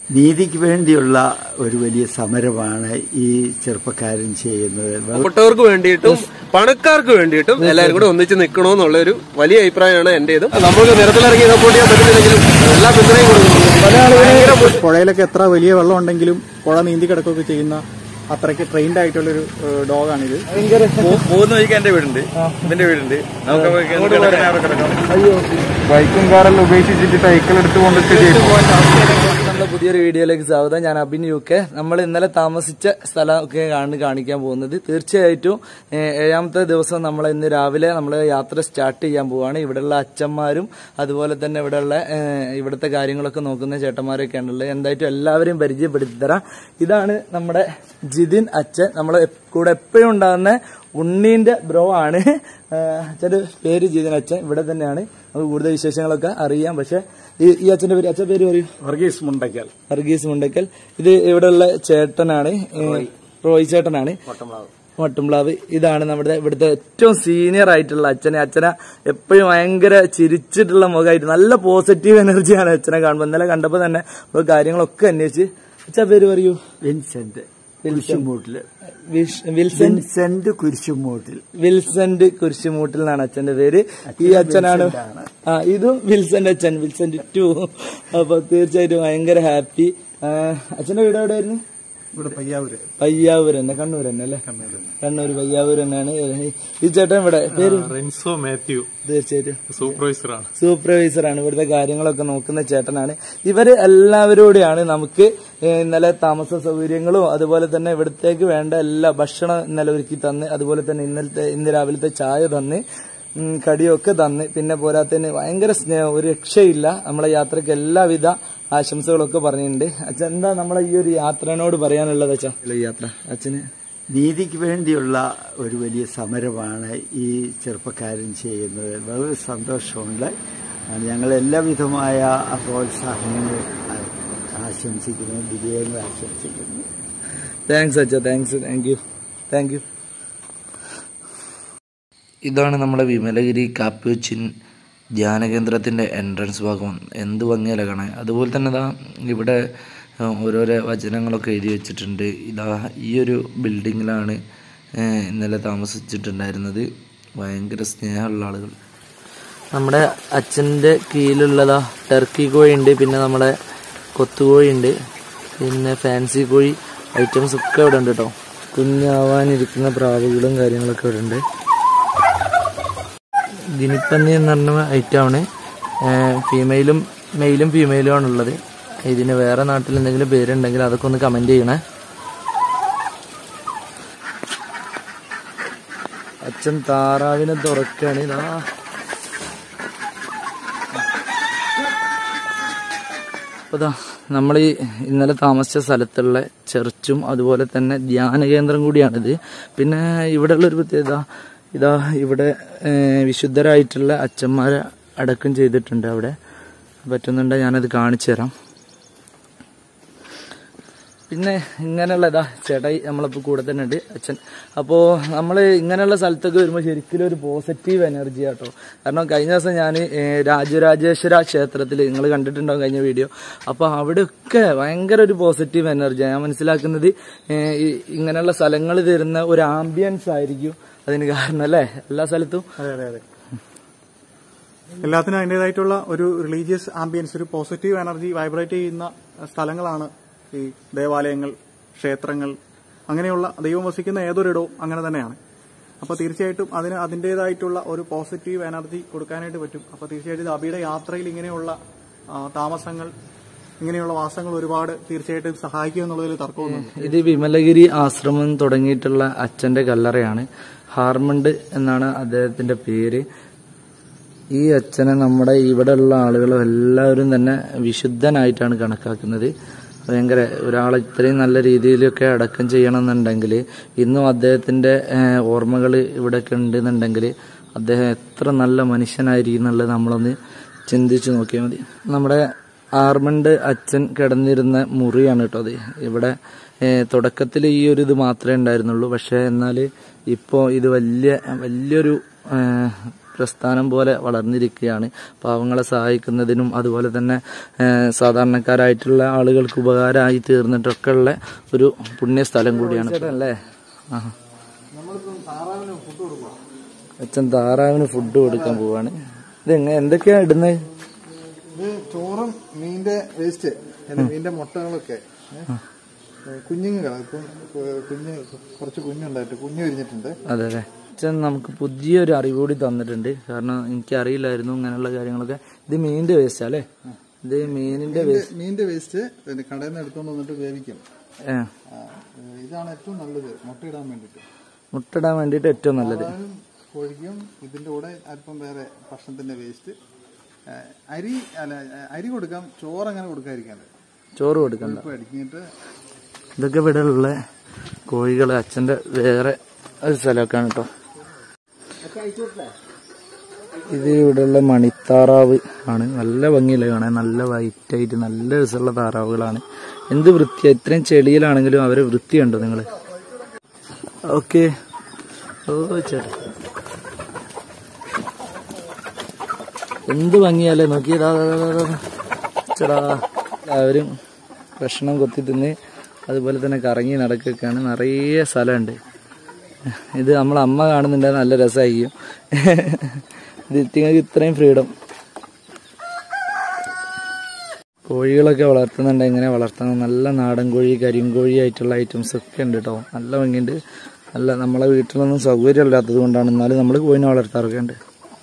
നീതിക്ക് വേണ്ടിയുള്ള ഒരു വലിയ സമരമാണ് ഈ ചെറുപ്പക്കാരൻ ചെയ്യുന്നത് പാവപ്പെട്ടവർക്ക് വേണ്ടിയിട്ടും പണക്കാർക്ക് വേണ്ടിയിട്ടും എല്ലാവരും കൂടെ ഒന്നിച്ച് നിൽക്കണമെന്നുള്ള ഒരു വലിയ അഭിപ്രായമാണ് എന്റേതും നമുക്ക് നിരത്തിലിറങ്ങി സപ്പോർട്ട് ചെയ്യാൻ പറ്റുന്നില്ലെങ്കിലും എല്ലാ പിന്തുണയും കൊടുക്കുന്നു പുഴയിലൊക്കെ എത്ര വലിയ വെള്ളം ഉണ്ടെങ്കിലും പുഴ നീന്തി കിടക്കുകയൊക്കെ ചെയ്യുന്ന അത്രയ്ക്ക് ട്രെയിൻഡ് ആയിട്ടുള്ളൊരു ഡോഗാണിത് പോകുന്ന വഴിക്ക് എന്റെ വീടുണ്ട് ഇവന്റെ വീടുണ്ട് നമുക്ക് ബൈക്കും കാറെല്ലാം ഉപേക്ഷിച്ചിട്ട് സൈക്കിൾ എടുത്ത് കൊണ്ടിട്ട് നമ്മുടെ പുതിയൊരു വീഡിയോയിലേക്ക് സ്വാഗതം ഞാൻ അബിൻ യു കെ നമ്മൾ ഇന്നലെ താമസിച്ച സ്ഥലമൊക്കെ ആണ് കാണിക്കാൻ പോകുന്നത് തീർച്ചയായിട്ടും ഏഹ്, ഏഴാമത്തെ ദിവസം നമ്മൾ ഇന്ന് രാവിലെ നമ്മൾ യാത്ര സ്റ്റാർട്ട് ചെയ്യാൻ പോവാണ് ഇവിടെയുള്ള അച്ഛന്മാരും അതുപോലെ തന്നെ ഇവിടെയുള്ള ഏഹ്, ഇവിടുത്തെ കാര്യങ്ങളൊക്കെ നോക്കുന്ന ചേട്ടന്മാരൊക്കെ ആണുള്ളത് എന്തായിട്ടും എല്ലാവരെയും പരിചയപ്പെടുത്തി തരാം ഇതാണ് നമ്മുടെ ജിതിൻ അച്ഛൻ നമ്മളെ കൂടെ എപ്പോഴും ഉണ്ടാകുന്ന ഉണ്ണീന്റെ ബ്രോ ആണ് ഏഹ്, അച്ഛന്റെ പേര് ജിതിൻ അച്ഛൻ ഇവിടെ തന്നെയാണ് നമുക്ക് കൂടുതൽ വിശേഷങ്ങളൊക്കെ അറിയാം പക്ഷെ ഈ ഈ അച്ഛന്റെ പേര് അച്ഛൻ പേര് പറയൂ വർഗീസ് മുണ്ടയ്ക്കൽ വർഗീസ് മുണ്ടക്കൽ ഇത് ഇവിടെയുള്ള ചേട്ടനാണ് ഏഹ്, റോയ് ചേട്ടനാണ് വട്ടുംപ്ലാവ് ഇതാണ് നമ്മുടെ ഇവിടുത്തെ ഏറ്റവും സീനിയർ ആയിട്ടുള്ള അച്ഛനെ അച്ഛനെ എപ്പോഴും ഭയങ്കര ചിരിച്ചിട്ടുള്ള മുഖമായിട്ട് നല്ല പോസിറ്റീവ് എനർജിയാണ് അച്ഛനെ കാണുമ്പോൾ ഇന്നലെ കണ്ടപ്പോൾ തന്നെ നമ്മള് കാര്യങ്ങളൊക്കെ അന്വേഷിച്ച് അച്ഛാ പേര് പറയൂ വിൻസെന്റ് കുരിശുമൂട്ടില് വിഷ്- വിൽസൺ വിൻസെന്റ് കുരിശുമൂട്ടിൽ വിൽസന്റ് കുരിശുമൂട്ടിൽ എന്നാണ് അച്ഛന്റെ പേര് ഈ അച്ഛനാണ് ആ ഇതും വിൽസന്റ് അച്ഛൻ വിൽസന്റ് ടു അപ്പൊ തീർച്ചയായിട്ടും ഭയങ്കര ഹാപ്പി അച്ഛന്റെ വീട് എവിടെയായിരുന്നു ഇവിടെ പയ്യാവൂര് പയ്യാവൂർ തന്നെ കണ്ണൂർ തന്നെ അല്ലേ കണ്ണൂർ പയ്യാവൂർ തന്നെയാണ് ഈ ചേട്ടൻ ഇവിടെ പേര് റെൻസോ മാത്യു തീർച്ചയായിട്ടും സൂപ്പർവൈസറാണ് സൂപ്പർവൈസറാണ് ഇവിടുത്തെ കാര്യങ്ങളൊക്കെ നോക്കുന്ന ചേട്ടനാണ് ഇവര് എല്ലാവരോടെയാണ് നമുക്ക് ഏഹ്, ഇന്നലെ താമസ സൗകര്യങ്ങളും അതുപോലെ തന്നെ ഇവിടത്തേക്ക് വേണ്ട എല്ലാ ഭക്ഷണം ഇന്നലെ ഒരുക്കി തന്ന് അതുപോലെ തന്നെ ഇന്നലത്തെ ഇന്ന് രാവിലത്തെ ചായ തന്ന് ഉം, കടിയൊക്കെ തന്ന് പിന്നെ പോരാത്തതിന് ഭയങ്കര സ്നേഹം ഒരു രക്ഷയില്ല നമ്മളെ യാത്രക്ക് എല്ലാവിധ ആശംസകളൊക്കെ പറഞ്ഞിട്ടുണ്ട് അച്ഛൻ എന്താ നമ്മളെ ഈ ഒരു യാത്രനോട് പറയാനുള്ളത് അച്ഛാ ഈ യാത്ര അച്ഛന് നീതിക്ക് വേണ്ടിയുള്ള ഒരു വലിയ സമരമാണ് ഈ ചെറുപ്പക്കാരൻ ചെയ്യുന്നത് വളരെ സന്തോഷമുണ്ട് ഞങ്ങൾ എല്ലാവിധമായ പ്രോത്സാഹനങ്ങൾ ആശംസിക്കുന്നു വിജയങ്ങൾ ആശംസിക്കുന്നു താങ്ക്സ് അച്ഛാ thanks thank you thank you ഇതാണ് നമ്മുടെ വിമലഗിരി കാപ്യൂച്ചിൻ ധ്യാനകേന്ദ്രത്തിൻ്റെ എൻട്രൻസ് ഭാഗം എന്ത് ഭംഗിയല്ല കാണാൻ അതുപോലെ തന്നെ ഇതാ ഇവിടെ ആ, ഓരോരോ വചനങ്ങളൊക്കെ എഴുതി വെച്ചിട്ടുണ്ട് ഇതാ ഈ ഒരു ബിൽഡിങ്ങിലാണ് ഏ, ഇന്നലെ താമസിച്ചിട്ടുണ്ടായിരുന്നത് ഭയങ്കര സ്നേഹമുള്ള ആളുകൾ നമ്മുടെ അച്ഛൻ്റെ കീഴിലുള്ളതാ ടർക്കി കോഴി ഉണ്ട് പിന്നെ നമ്മുടെ കൊത്തുകോഴി ഉണ്ട് പിന്നെ ഫാൻസി കോഴി ഐറ്റംസ് ഒക്കെ ഇവിടെ ഉണ്ട് കേട്ടോ കുഞ്ഞാവാനിരിക്കുന്ന പ്രാവുകളും കാര്യങ്ങളൊക്കെ ഇവിടെ ഉണ്ട് ഗിനിപ്പന്നി എന്ന് പറഞ്ഞ ഐറ്റമാണ് ഫീമെയിലും മെയിലും ഫീമെയിലും ആണുള്ളത് ഇതിന് വേറെ നാട്ടിൽ എന്തെങ്കിലും പേരുണ്ടെങ്കിൽ അതൊക്കെ ഒന്ന് കമന്റ് ചെയ്യണേ അച്ഛൻ താറാവിനെ തുറക്കാണ് ഇതാ അപ്പോൾ ദാ നമ്മൾ ഈ ഇന്നലെ താമസിച്ച സ്ഥലത്തുള്ള ചർച്ചും അതുപോലെ തന്നെ ധ്യാന കേന്ദ്രം കൂടിയാണിത് പിന്നെ ഇവിടെയുള്ള ഒരു പ്രത്യേകത ഇതാ ഇവിടെ ഏഹ്, വിശുദ്ധരായിട്ടുള്ള അച്ഛന്മാരെ അടക്കം ചെയ്തിട്ടുണ്ട് അവിടെ പറ്റുന്നുണ്ടെങ്കിൽ ഞാനത് കാണിച്ചു തരാം പിന്നെ ഇങ്ങനെയുള്ള ഇതാ ചേട്ടായി നമ്മളിപ്പോൾ കൂടെ തന്നെ ഉണ്ട് അച്ഛൻ അപ്പോൾ നമ്മൾ ഇങ്ങനെയുള്ള സ്ഥലത്തൊക്കെ വരുമ്പോൾ ശരിക്കും ഒരു പോസിറ്റീവ് എനർജി ആട്ടോ കാരണം കഴിഞ്ഞ ദിവസം ഞാൻ രാജരാജേശ്വര ക്ഷേത്രത്തിൽ നിങ്ങൾ കണ്ടിട്ടുണ്ടാവും കഴിഞ്ഞ വീഡിയോ അപ്പോൾ അവിടെയൊക്കെ ഭയങ്കര ഒരു പോസിറ്റീവ് എനർജിയാണ് ഞാൻ മനസ്സിലാക്കുന്നത് ഏഹ്, ഈ ഇങ്ങനെയുള്ള സ്ഥലങ്ങൾ തരുന്ന ഒരു ആംബിയൻസ് ആയിരിക്കും അതിന് കാരണം അല്ലേ എല്ലാ സ്ഥലത്തും അതെ അതെ അതെ എല്ലാത്തിനും അതിൻ്റെതായിട്ടുള്ള ഒരു റിലീജിയസ് ആംബിയൻസ് ഒരു പോസിറ്റീവ് എനർജി വൈബ്രേറ്റ് ചെയ്യുന്ന സ്ഥലങ്ങളാണ് ഈ ദേവാലയങ്ങൾ ക്ഷേത്രങ്ങൾ അങ്ങനെയുള്ള ദൈവം വസിക്കുന്ന ഏതൊരിടവും അങ്ങനെ തന്നെയാണ് അപ്പോൾ തീർച്ചയായിട്ടും അതിന് അതിൻ്റെതായിട്ടുള്ള ഒരു പോസിറ്റീവ് എനർജി കൊടുക്കാനായിട്ട് പറ്റും അപ്പോൾ തീർച്ചയായിട്ടും ഇത് അബിയുടെ യാത്രയിൽ ഇങ്ങനെയുള്ള ആ, താമസങ്ങൾ ഇങ്ങനെയുള്ള വാസങ്ങൾ ഒരുപാട് തീർച്ചയായിട്ടും സഹായിക്കും എന്നുള്ളതിൽ തർക്കമൊന്നുമില്ല ഇത് വിമലഗിരി ആശ്രമം തുടങ്ങിയിട്ടുള്ള അച്ഛന്റെ കല്ലറയാണ് ഹാർമണ്ട് എന്നാണ് അദ്ദേഹത്തിന്റെ പേര് ഈ അച്ഛനെ നമ്മുടെ ഇവിടെയുള്ള ആളുകളും എല്ലാവരും തന്നെ വിശുദ്ധനായിട്ടാണ് കണക്കാക്കുന്നത് ഭയങ്കര ഒരാളെ ഇത്രയും നല്ല രീതിയിലൊക്കെ അടക്കം ചെയ്യണമെന്നുണ്ടെങ്കിൽ ഇന്നും അദ്ദേഹത്തിന്റെ ഓർമ്മകൾ ഇവിടെയൊക്കെ ഉണ്ടെന്നുണ്ടെങ്കിൽ അദ്ദേഹം എത്ര നല്ല മനുഷ്യനായിരിക്കും എന്നുള്ളത് നമ്മളൊന്ന് ചിന്തിച്ചു നോക്കിയാൽ മതി നമ്മുടെ ആർമണ്ട് അച്ഛൻ കിടന്നിരുന്ന മുറിയാണ് കേട്ടോ അത് ഇവിടെ തുടക്കത്തിൽ ഈ ഒരു ഇത് മാത്രമേ ഉണ്ടായിരുന്നുള്ളൂ പക്ഷേ എന്നാൽ ഇപ്പോൾ ഇത് വലിയ വലിയൊരു ഏഹ്, പ്രസ്ഥാനം പോലെ വളർന്നിരിക്കുകയാണ് പാവങ്ങളെ സഹായിക്കുന്നതിനും അതുപോലെ തന്നെ ഏഹ്, സാധാരണക്കാരായിട്ടുള്ള ആളുകൾക്ക് ഉപകാരമായി തീർന്നിട്ടൊക്കെ ഉള്ള ഒരു പുണ്യ സ്ഥലം കൂടിയാണ് അല്ലേ ആ അച്ഛൻ താറാവിന് ഫുഡ് കൊടുക്കാൻ പോവാണ് ഇത് എങ്ങനെ എന്തൊക്കെയാ ഇടുന്നത് ഇത് ചോറും മീനിന്റെ വേസ്റ്റ് മീനിന്റെ മുട്ടകളൊക്കെ കുഞ്ഞുങ്ങൾ ഇപ്പം കുഞ്ഞ് കുറച്ച് കുഞ്ഞുണ്ടായിട്ട് കുഞ്ഞു വിരിഞ്ഞിട്ടുണ്ട് അതെ അതെ അച്ഛൻ നമുക്ക് പുതിയൊരു അറിവ് കൂടി തന്നിട്ടുണ്ട് കാരണം എനിക്ക് അറിയില്ലായിരുന്നു ഇങ്ങനെയുള്ള കാര്യങ്ങളൊക്കെ ഇത് മീനിന്റെ വേസ്റ്റ് അല്ലേ ഇത് മീനിന്റെ വേസ്റ്റ് മീനിന്റെ വേസ്റ്റ് കടയിൽ നിന്ന് എടുത്തോണ്ട് വന്നിട്ട് വേവിക്കും ഏ ആ, ഇതാണ് ഏറ്റവും നല്ലത് മുട്ടയിടാൻ വേണ്ടിട്ട് മുട്ടിടാൻ വേണ്ടിയിട്ട് ഏറ്റവും നല്ലത് അതായത് കോഴിക്കും ഇതിന്റെ കൂടെ അല്പം വേറെ ഭക്ഷണത്തിന്റെ വേസ്റ്റ് അരി അല്ല അരി കൊടുക്കാം ചോറ് അങ്ങനെ കൊടുക്കാതിരിക്കാൻ ചോറ് കൊടുക്കണ്ട ഇപ്പൊ അടിക്കിട്ട് ഇതൊക്കെ ഇവിടെ ഉള്ള കോഴികൾ അച്ഛന്റെ വേറെ ഒരു സ്ഥലമൊക്കെയാണ് കേട്ടോ ഇത് ഇവിടെയുള്ള മണിത്താറാവ് ആണ് നല്ല ഭംഗിയില്ല കാണാൻ നല്ല വൈറ്റ് ആയിട്ട് നല്ല രസമുള്ള താറാവുകളാണ് എന്ത് വൃത്തിയാ ഇത്രയും ചെളിയിലാണെങ്കിലും അവരെ വൃത്തി കണ്ടോ നിങ്ങള് ഓക്കെ ഓ ചേട്ടാ എന്ത് ഭംഗിയല്ലേ നോക്കിയതാ ചേടാ എല്ലാവരും ഭക്ഷണം കൊത്തി തിന്ന് അതുപോലെ തന്നെ കറങ്ങി നടക്കുകയാണ് നിറയെ സ്ഥലമുണ്ട് ഇത് നമ്മളെ അമ്മ കാണുന്നുണ്ട് നല്ല രസമായിരിക്കും ഇത് ഇത്തിങ്ങൾക്ക് ഇത്രയും ഫ്രീഡം കോഴികളൊക്കെ വളർത്തുന്നുണ്ട് എങ്ങനെ വളർത്തണം നല്ല നാടൻ കോഴി കരിങ്കോഴി ആയിട്ടുള്ള ഐറ്റംസ് ഒക്കെ ഉണ്ട് കേട്ടോ നല്ല ഭംഗിയുണ്ട് നല്ല നമ്മളെ വീട്ടിലൊന്നും സൗകര്യമില്ലാത്തത് കൊണ്ടാണ് എന്നാലും നമ്മൾ കോഴിനെ വളർത്താറൊക്കെ ഉണ്ട്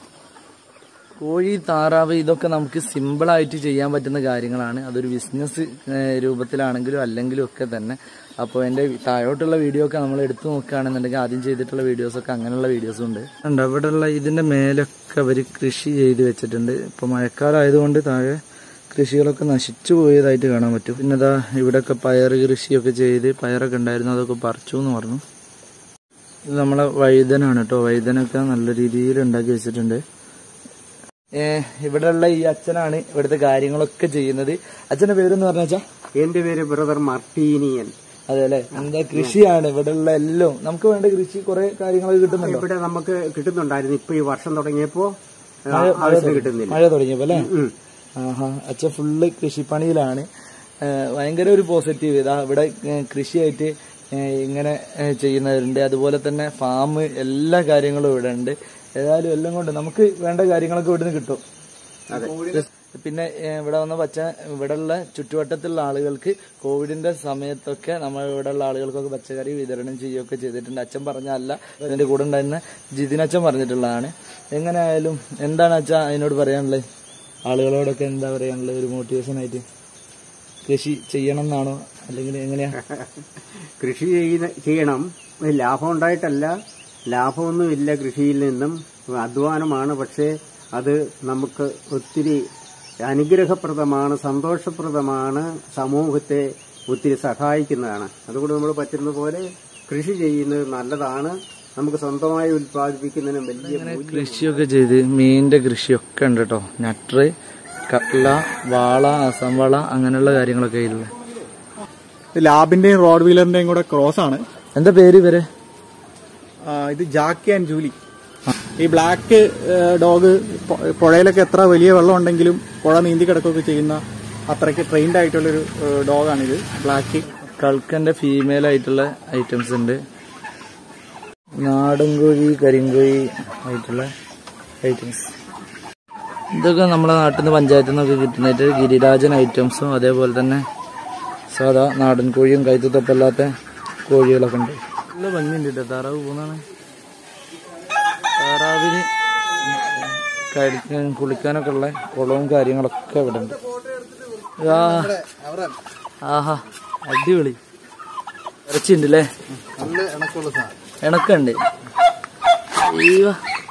കോഴി താറാവ് ഇതൊക്കെ നമുക്ക് സിമ്പിളായിട്ട് ചെയ്യാൻ പറ്റുന്ന കാര്യങ്ങളാണ് അതൊരു ബിസിനസ് രൂപത്തിലാണെങ്കിലും അല്ലെങ്കിലും ഒക്കെ തന്നെ അപ്പോൾ എൻ്റെ താഴോട്ടുള്ള വീഡിയോ ഒക്കെ നമ്മൾ എടുത്തു നോക്കുകയാണെന്നുണ്ടെങ്കിൽ ആദ്യം ചെയ്തിട്ടുള്ള വീഡിയോസൊക്കെ അങ്ങനെയുള്ള വീഡിയോസും ഉണ്ട് ഉണ്ട് അവിടെയുള്ള ഇതിൻ്റെ മേലൊക്കെ അവർ കൃഷി ചെയ്ത് വെച്ചിട്ടുണ്ട് ഇപ്പോൾ മഴക്കാലമായതുകൊണ്ട് താഴെ കൃഷികളൊക്കെ നശിച്ചു പോയതായിട്ട് കാണാൻ പറ്റും പിന്നെ ഇതാ ഇവിടെയൊക്കെ പയർ കൃഷിയൊക്കെ ചെയ്ത് പയറൊക്കെ ഉണ്ടായിരുന്നു അതൊക്കെ പറിച്ചു എന്ന് പറഞ്ഞു ഇത് നമ്മളെ വഴുതനാണ് കേട്ടോ വഴുതനൊക്കെ നല്ല രീതിയിൽ ഉണ്ടാക്കി വെച്ചിട്ടുണ്ട് ഏഹ് ഇവിടെയുള്ള ഈ അച്ഛനാണ് ഇവിടുത്തെ കാര്യങ്ങളൊക്കെ ചെയ്യുന്നത് അച്ഛന്റെ പേരെന്ന് പറഞ്ഞാച്ചാ എന്റെ പേര് ബ്രദർ മർട്ടീനിയൻ അതെ അല്ലെ എന്താ കൃഷിയാണ് ഇവിടെയുള്ള എല്ലാം നമുക്ക് വേണ്ട കൃഷി കുറെ കാര്യങ്ങളൊക്കെ കിട്ടുന്നുണ്ടോ ഇവിടെ നമുക്ക് കിട്ടുന്നുണ്ടായിരുന്നു ഇപ്പൊ ഈ വർഷം തുടങ്ങിയപ്പോ ആ, ആവശ്യത്തിന് കിട്ടുന്നില്ല മഴ തുടങ്ങിയപ്പോ അല്ലേ ഉം. ആഹാ അച്ഛൻ ഫുള്ള് കൃഷിപ്പണിയിലാണ് ഏഹ് ഭയങ്കര ഒരു പോസിറ്റീവ് ഇതാ ഇവിടെ ഏഹ് കൃഷിയായിട്ട് ഏഹ് ഇങ്ങനെ ഏഹ് ചെയ്യുന്നവരുണ്ട് അതുപോലെ തന്നെ ഫാം എല്ലാ കാര്യങ്ങളും ഇവിടെ ഉണ്ട് ഏതായാലും എല്ലാം കൊണ്ട് നമുക്ക് വേണ്ട കാര്യങ്ങളൊക്കെ ഇവിടുന്ന് കിട്ടും പിന്നെ ഏഹ് ഇവിടെ വന്ന പച്ച ഇവിടെയുള്ള ചുറ്റുവട്ടത്തുള്ള ആളുകൾക്ക് കോവിഡിന്റെ സമയത്തൊക്കെ നമ്മൾ ഇവിടെയുള്ള ആളുകൾക്കൊക്കെ പച്ചക്കറി വിതരണം ചെയ്യുകയൊക്കെ ചെയ്തിട്ടുണ്ട് അച്ഛൻ പറഞ്ഞല്ല ഇതിന്റെ കൂടെ ഉണ്ടായിരുന്ന ജിതിനച്ഛൻ പറഞ്ഞിട്ടുള്ളതാണ് എങ്ങനെയായാലും എന്താണ് അച്ഛൻ അതിനോട് പറയാനുള്ളത് ആളുകളോടൊക്കെ എന്താ പറയാനുള്ളത് ഒരു മോട്ടിവേഷൻ ആയിട്ട് കൃഷി ചെയ്യണം എന്നാണോ അല്ലെങ്കിൽ എങ്ങനെയാ കൃഷി ചെയ്യുന്ന ചെയ്യണം ലാഭം ഉണ്ടായിട്ടല്ല ലാഭമൊന്നുമില്ല കൃഷിയിൽ നിന്നും അധ്വാനമാണ് പക്ഷേ അത് നമുക്ക് ഒത്തിരി അനുഗ്രഹപ്രദമാണ് സന്തോഷപ്രദമാണ് സമൂഹത്തെ ഒത്തിരി സഹായിക്കുന്നതാണ് അതുകൊണ്ട് നമ്മൾ പറ്റുന്ന പോലെ കൃഷി ചെയ്യുന്നത് നല്ലതാണ് നമുക്ക് സ്വന്തമായി ഉൽപ്പാദിപ്പിക്കുന്നതിന് വലിയ മൂല്യം കൃഷിയൊക്കെ ചെയ്ത് മീനിന്റെ കൃഷിയൊക്കെ ഉണ്ട് കേട്ടോ നട്ടറ് കട്ല വാള അസം വള അങ്ങനെയുള്ള കാര്യങ്ങളൊക്കെ ഇതിലുള്ള ഇത് ലാബിന്റെയും റോഡ് വീലറിന്റെയും കൂടെ ക്രോസ് ആണ് എന്താ പേര് ഇവരെ ആ, ഇത് ജാക്കി ആൻഡ് ജൂലി ഈ ബ്ലാക്ക് ഡോഗ് പുഴയിലൊക്കെ എത്ര വലിയ വെള്ളം ഉണ്ടെങ്കിലും പുഴ നീന്തി കിടക്കുകയൊക്കെ ചെയ്യുന്ന അത്രയ്ക്ക് ട്രെയിൻഡ് ആയിട്ടുള്ളൊരു ഡോഗാണിത് ബ്ലാക്ക് കൾക്കന്റെ ഫീമെയിൽ ആയിട്ടുള്ള ഐറ്റംസ് ഉണ്ട് നാടൻ കോഴി കരിങ്കോഴി ആയിട്ടുള്ള ഐറ്റംസ് ഇതൊക്കെ നമ്മളെ നാട്ടിൽ നിന്ന് പഞ്ചായത്തിൽ നിന്നൊക്കെ കിട്ടുന്നതായിട്ട് ഗിരിരാജൻ ഐറ്റംസും അതേപോലെ തന്നെ സാധാ നാടൻ കോഴിയും കൈത്തപ്പല്ലാത്ത കോഴികളൊക്കെ ഉണ്ട് നല്ല ഭംഗിയുണ്ട് കേട്ടോ താറാവ് പോകുന്നതാണ് താറാവിന് കഴിക്കാൻ കുളിക്കാനൊക്കെ ഉള്ള കുളവും കാര്യങ്ങളൊക്കെ ഇവിടെ ഉണ്ട് ആ ആഹാ അടിപൊളി ഇറച്ചിണ്ട് അല്ലേ നല്ല ഇണക്കുള്ള സാധനം ഇണക്കുണ്ട് അയ്യോ.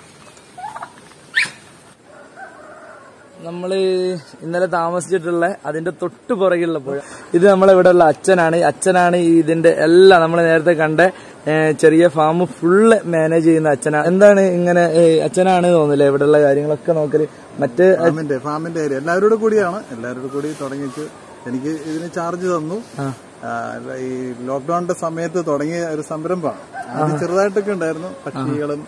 നമ്മള് ഇന്നലെ താമസിച്ചിട്ടുള്ള അതിന്റെ തൊട്ട് പുറകിലുള്ള പുഴ ഇത് നമ്മളെ ഇവിടെ ഉള്ള അച്ഛനാണ് അച്ഛനാണ് ഈ ഇതിന്റെ എല്ലാം നമ്മൾ നേരത്തെ കണ്ട ഏ, ചെറിയ ഫാം ഫുള്ള് മാനേജ് ചെയ്യുന്ന അച്ഛനാണ് എന്താണ് ഇങ്ങനെ ഏ, അച്ഛനാണ് തോന്നില്ലേ ഇവിടെയുള്ള കാര്യങ്ങളൊക്കെ നോക്കല് മറ്റ് ഫാമിന്റെ ഫാമിന്റെ ഏരിയ എല്ലാവരോടും കൂടിയാണ് എല്ലാവരോടും കൂടി തുടങ്ങിച്ച് എനിക്ക് ഇതിന് ചാർജ് തന്നു ആ, ഈ ലോക്ക്ഡൌണിന്റെ സമയത്ത് തുടങ്ങിയ ഒരു സംരംഭമാണ് അത് ചെറുതായിട്ടൊക്കെ ഉണ്ടായിരുന്നു പക്ഷികളും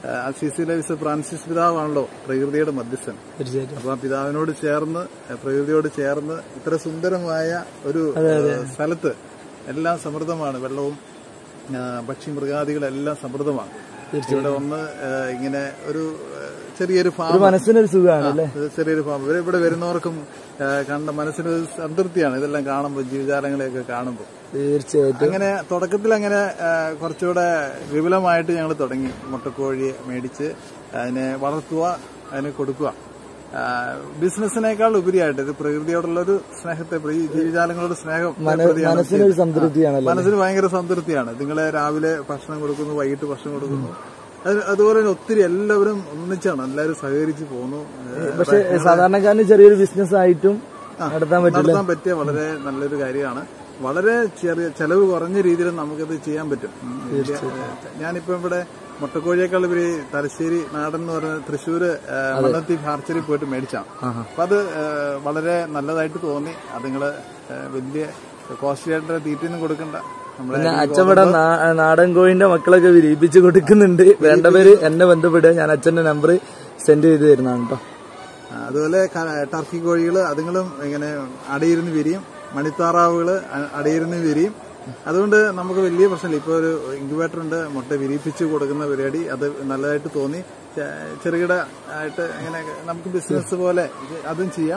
അസിസി ലൈസ് ഫ്രാൻസിസ് പിതാവാണല്ലോ പ്രകൃതിയുടെ മധ്യസ്ഥൻ തീർച്ചയായിട്ടും അപ്പൊ ആ പിതാവിനോട് ചേർന്ന് ഏഹ്, പ്രകൃതിയോട് ചേർന്ന് ഇത്ര സുന്ദരമായ ഒരു ഏഹ്, സ്ഥലത്ത് എല്ലാം സമൃദ്ധമാണ് വെള്ളവും ഏഹ്, പക്ഷി മൃഗാദികളെല്ലാം സമൃദ്ധമാണ് ഇവിടെ ഒന്ന് ഏഹ്, ഇങ്ങനെ ഒരു ഏഹ്, ചെറിയൊരു ഫാം മനസ്സിനൊരു സുഖമാണ് അല്ലേ ഇത് ചെറിയൊരു ഫാം ഇവരെ ഇവിടെ വരുന്നവർക്കും ഏഹ്, കണ്ട മനസ്സിനൊരു സംതൃപ്തിയാണ് ഇതെല്ലാം കാണുമ്പോൾ ജീവജാലങ്ങളെയൊക്കെ കാണുമ്പോൾ തീർച്ചയായിട്ടും അങ്ങനെ തുടക്കത്തിൽ അങ്ങനെ ആ, കുറച്ചുകൂടെ വിപുലമായിട്ട് ഞങ്ങൾ തുടങ്ങി മുട്ടക്കോഴിയെ മേടിച്ച് അതിനെ വളർത്തുക അതിനെ കൊടുക്കുക ആ, ബിസിനസ്സിനേക്കാൾ ഉപരിയായിട്ട് ഇത് പ്രകൃതിയോടുള്ള ഒരു സ്നേഹത്തെ ഈ ജീവജാലങ്ങളോട് സ്നേഹം പ്രതിയാണ് മനസ്സിനൊരു സംതൃപ്തിയാണല്ലോ മനസ്സിന് ഭയങ്കര സംതൃപ്തിയാണ് നിങ്ങളെ രാവിലെ ഭക്ഷണം കൊടുക്കുന്നു വൈകിട്ട് ഭക്ഷണം കൊടുക്കുന്നു അത് അതുപോലെ തന്നെ ഒത്തിരി എല്ലാവരും ഒന്നിച്ചാണ് എല്ലാവരും സഹകരിച്ച് പോകുന്നു ഏ, പക്ഷെ സാധാരണക്കാരന് ചെറിയൊരു ബിസിനസ് ആയിട്ടും നടത്താൻ പറ്റില്ല നടത്താൻ പറ്റിയ വളരെ നല്ലൊരു കാര്യമാണ് വളരെ ചെറിയ ചെലവ് കുറഞ്ഞ രീതിയിൽ നമുക്കത് ചെയ്യാൻ പറ്റും ഉം. ഞാനിപ്പോ ഇവിടെ മുട്ടക്കോഴിയേക്കാൾ ഇവര് തലശ്ശേരി നാടൻ എന്ന് പറഞ്ഞ തൃശ്ശൂര് ആ, മണ്ണത്തി ഹാർച്ചറി പോയിട്ട് മേടിച്ചാണ് അപ്പൊ അത് ആ, വളരെ നല്ലതായിട്ട് തോന്നി അതുങ്ങള് ആ, വലിയ കോസ്റ്റ്ലി ആയിട്ട് തീറ്റയൊന്നും കൊടുക്കണ്ട നമ്മളെ പിന്നെ അച്ഛവിടെ നാടൻ കോഴിന്റെ മക്കളൊക്കെ വിരിയിപ്പിച്ച് കൊടുക്കുന്നുണ്ട് വേണ്ടവര് എന്നെ ബന്ധപ്പെടുക ഞാൻ അച്ഛന്റെ നമ്പർ സെൻഡ് ചെയ്ത് തരുന്നതാണ് കേട്ടോ ആ, അതുപോലെ ക- ടർക്കി കോഴികൾ അതുങ്ങളും ഇങ്ങനെ അടയിരുന്ന് വിരിയും മണിത്താറാവുകള് അ- അടയിരുന്ന് വിരിയും അതുകൊണ്ട് നമുക്ക് വലിയ പ്രശ്നമില്ല ഇപ്പോൾ ഒരു ഇൻക്യുബേറ്റർ ഉണ്ട് മുട്ട വിരിയിപ്പിച്ച് കൊടുക്കുന്ന പരിപാടി അത് നല്ലതായിട്ട് തോന്നി ചെ- ചെറുകിട ആയിട്ട് ഇങ്ങനെ നമുക്ക് ബിസിനസ് പോലെ ഇത് അതും ചെയ്യാം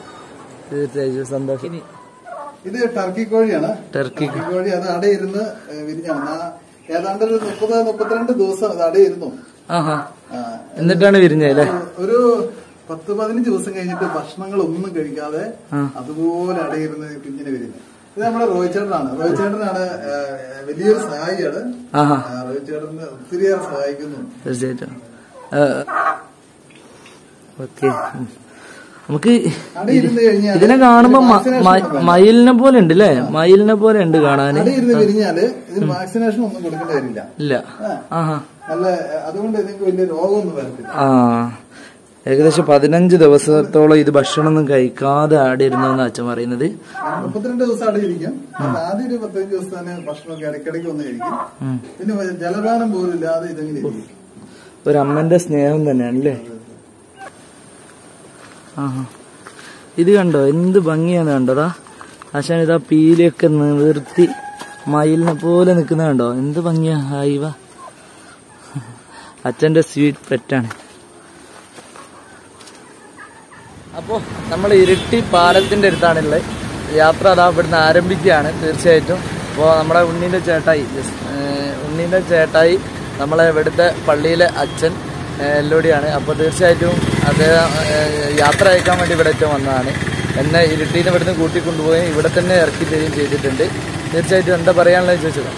തീർച്ചയായും സന്തോഷം ഇത് ടർക്കി കോഴിയാണ് ടർക്കി ടർക്കി കോഴി അത് അടയിരുന്ന് ഏഹ്, വിരിഞ്ഞാണ് നാ- ഏതാണ്ട് ഒരു മുപ്പത് മുപ്പത്തിരണ്ട് ദിവസം അത് അടയിരുന്നു ആഹാ ആ, എന്നിട്ടാണ് വിരിഞ്ഞത് അല്ലേ ഒരു പത്ത് പതിനഞ്ച് ദിവസം കഴിഞ്ഞിട്ട് ഭക്ഷണങ്ങൾ ഒന്നും കഴിക്കാതെ അതുപോലെ അടയിരുന്ന് കുഞ്ഞിനെ വരുന്നത് ഇത് നമ്മുടെ റോയ് ചേട്ടനാണ് റോയ് ചേട്ടനാണ് ആ, വലിയൊരു സഹായിയാണ് ആഹാ ആ, റോയ് ചേട്ടന് ഒത്തിരിയേറെ സഹായിക്കുന്നു തീർച്ചയായിട്ടും ഓക്കെ നമുക്ക് അടയിരുന്ന് കഴിഞ്ഞാൽ ഇതിനെ കാണുമ്പോ മ- മ- മയിലിനെ പോലെ ഉണ്ട് അല്ലേ മയിലിനെ പോലെ ഉണ്ട് കാണാന് അടയിരുന്ന് വിരിഞ്ഞാല് ഇതിന് വാക്സിനേഷൻ ഒന്നും കൊടുക്കേണ്ട കാര്യമില്ല ഇല്ല ആഹാ നല്ല അതുകൊണ്ട് നിങ്ങൾക്ക് വലിയ രോഗമൊന്നും വരത്തില്ല ആ ഏകദേശം പതിനഞ്ച് ദിവസത്തോളം ഇത് ഭക്ഷണമൊന്നും കഴിക്കാതെ ആടിയിരുന്നു എന്ന് അച്ഛൻ പറയുന്നത് മുപ്പത്തിരണ്ട് ദിവസം അടയിരിക്കും ആദ്യം ഒരു പതിനഞ്ച് ദിവസം തന്നെ ഭക്ഷണമൊക്കെ ഇടയ്ക്കിടയ്ക്ക് ഒന്ന് കഴിക്കും പിന്നെ ജലപാനം പോലും ഇല്ലാതെ ഇതെങ്ങനെ ഇരിക്കും ഒരു അമ്മന്റെ സ്നേഹം തന്നെയാണ് അല്ലേ ആഹാ ഇത് കണ്ടോ എന്ത് ഭംഗിയാണ് കണ്ടോടാ ആശാൻ ഇതാ പീലിയൊക്കെ നിർത്തി മയിലിനെ പോലെ നിൽക്കുന്ന കണ്ടോ എന്ത് ഭംഗിയാ ഹായിവ അച്ഛന്റെ സ്വീറ്റ് പെറ്റാണ് അപ്പോ നമ്മൾ ഇരിട്ടി പാലത്തിന്റെ അടുത്താണുള്ളത് യാത്ര അതാ ഇവിടുന്ന് ആരംഭിക്കുകയാണ് തീർച്ചയായിട്ടും അപ്പോൾ നമ്മുടെ ഉണ്ണീൻ്റെ ചേട്ടായി ജസ്- ഏഹ് ഉണ്ണീൻ്റെ ചേട്ടായി നമ്മളെ ഇവിടുത്തെ പള്ളിയിലെ അച്ഛൻ എല്ലോടിയാണ് അപ്പോൾ തീർച്ചയായിട്ടും അദ്ദേഹം ഏഹ് യാത്ര അയക്കാൻ വേണ്ടി ഇവിടെ ഏറ്റവും വന്നതാണ് എന്നെ ഇരുട്ടിയിൽ നിന്ന് ഇവിടുന്ന് കൂട്ടിക്കൊണ്ടുപോയി ഇവിടെ തന്നെ ഇറക്കി തരികയും ചെയ്തിട്ടുണ്ട് തീർച്ചയായിട്ടും എന്താ പറയാനുള്ളത് ചോദിച്ചത്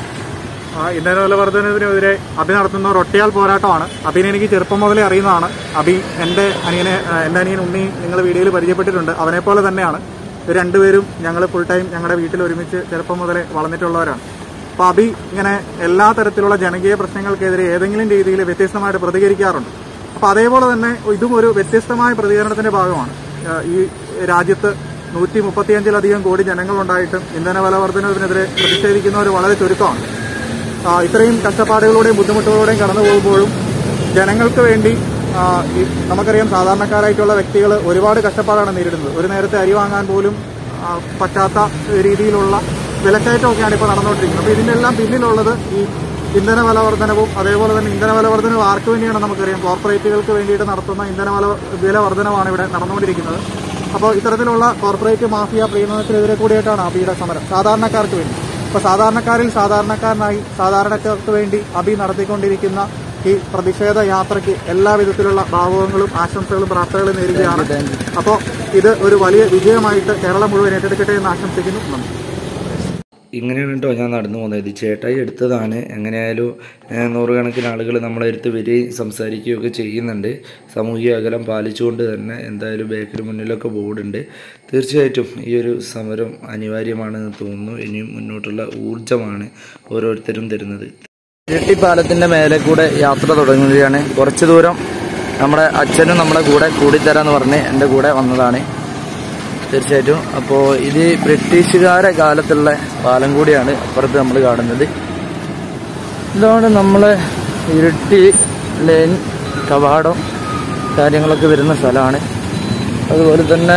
ആ ഇന്ധന വില വർധനവിനെതിരെ അഭി നടത്തുന്ന ഒരു ഒറ്റയാൽ പോരാട്ടമാണ് അഭിനെ എനിക്ക് ചെറുപ്പം മുതലേ അറിയുന്നതാണ് അഭി എന്റെ അനിയനെ ആ, എന്റെ അനിയൻ ഉണ്ണി നിങ്ങൾ വീഡിയോയിൽ പരിചയപ്പെട്ടിട്ടുണ്ട് അവനെ പോലെ തന്നെയാണ് ഇവർ രണ്ടുപേരും ഞങ്ങൾ ഫുൾ ടൈം ഞങ്ങളുടെ വീട്ടിൽ ഒരുമിച്ച് ചെറുപ്പം മുതലേ വളർന്നിട്ടുള്ളവരാണ് അപ്പോൾ അഭി ഇങ്ങനെ എല്ലാ തരത്തിലുള്ള ജനകീയ പ്രശ്നങ്ങൾക്കെതിരെ ഏതെങ്കിലും രീതിയിൽ വ്യത്യസ്തമായിട്ട് പ്രതികരിക്കാറുണ്ട് അപ്പോൾ അതേപോലെ തന്നെ ഇതും ഒരു വ്യത്യസ്തമായ പ്രതികരണത്തിന്റെ ഭാഗമാണ് ആ, ഈ രാജ്യത്ത് നൂറ്റി മുപ്പത്തിയഞ്ചിലധികം കോടി ജനങ്ങളുണ്ടായിട്ടും ഇന്ധന വില വർധനവിനെതിരെ പ്രതിഷേധിക്കുന്നവർ വളരെ ചുരുക്കമാണ് ആ, ഇത്രയും കഷ്ടപ്പാടുകളുടെയും ബുദ്ധിമുട്ടുകളുടെയും കടന്നു പോകുമ്പോഴും ജനങ്ങൾക്ക് വേണ്ടി ആ, ഈ നമുക്കറിയാം സാധാരണക്കാരായിട്ടുള്ള വ്യക്തികൾ ഒരുപാട് കഷ്ടപ്പാടാണ് നേരിടുന്നത് ഒരു നേരത്തെ അരി വാങ്ങാൻ പോലും ആ, പറ്റാത്ത രീതിയിലുള്ള വിലക്കയറ്റമൊക്കെയാണ് ഇപ്പോൾ നടന്നുകൊണ്ടിരിക്കുന്നത് അപ്പോൾ ഇതിൻ്റെ എല്ലാം പിന്നിലുള്ളത് ഈ ഇന്ധന വില വർധനവും അതേപോലെ തന്നെ ഇന്ധന വില വർധനവ് ആർക്ക് വേണ്ടിയാണ് നമുക്കറിയാം കോർപ്പറേറ്റുകൾക്ക് വേണ്ടിയിട്ട് നടത്തുന്ന ഇന്ധന വില വില വർധനമാണ് ഇവിടെ നടന്നുകൊണ്ടിരിക്കുന്നത് അപ്പോൾ ഇത്തരത്തിലുള്ള കോർപ്പറേറ്റ് മാഫിയ പ്രീണനത്തിനെതിരെ കൂടിയിട്ടാണ് അബിയുടെ സമരം സാധാരണക്കാർക്ക് വേണ്ടി അപ്പോൾ സാധാരണക്കാരിൽ സാധാരണക്കാരനായി സാധാരണക്കാർക്ക് വേണ്ടി അബി നടത്തിക്കൊണ്ടിരിക്കുന്ന ഈ പ്രതിഷേധ യാത്രയ്ക്ക് എല്ലാ വിധത്തിലുള്ള ഭാവുകങ്ങളും ആശംസകളും പ്രാർത്ഥനകളും നേരുകയാണ് അപ്പോൾ ഇത് ഒരു വലിയ വിജയമായിട്ട് കേരളം മുഴുവൻ ഏറ്റെടുക്കട്ടെ എന്ന് ആശംസിക്കുന്നു നന്ദി ഇങ്ങനെയാണ് കേട്ടോ ഞാൻ നടന്നു പോകുന്നത് ഇത് ചേട്ടായി എടുത്തതാണ് എങ്ങനെയായാലും ഏഹ്, നൂറുകണക്കിന് ആളുകൾ നമ്മളെ അടുത്ത് വരികയും സംസാരിക്കുകയൊക്കെ ചെയ്യുന്നുണ്ട് സാമൂഹിക അകലം പാലിച്ചുകൊണ്ട് തന്നെ എന്തായാലും ബേക്കിന് മുന്നിലൊക്കെ ബോർഡുണ്ട് തീർച്ചയായിട്ടും ഈ ഒരു സമരം അനിവാര്യമാണെന്ന് തോന്നുന്നു ഇനിയും മുന്നോട്ടുള്ള ഊർജമാണ് ഓരോരുത്തരും തരുന്നത് ഇരട്ടിപ്പാലത്തിൻ്റെ മേലെ കൂടെ യാത്ര തുടങ്ങുകയാണ് കുറച്ച് ദൂരം നമ്മുടെ അച്ഛനും നമ്മുടെ കൂടെ കൂടിത്തരാന്ന് പറഞ്ഞ് എൻ്റെ കൂടെ വന്നതാണ് തീർച്ചയായിട്ടും അപ്പോൾ ഇത് ബ്രിട്ടീഷുകാരെ കാലത്തുള്ള പാലം കൂടിയാണ് അപ്പുറത്ത് നമ്മൾ കാണുന്നത് ഇതാണ് നമ്മളെ ഇരട്ടി ലൈൻ കവാടം കാര്യങ്ങളൊക്കെ വരുന്ന സ്ഥലമാണ് അതുപോലെ തന്നെ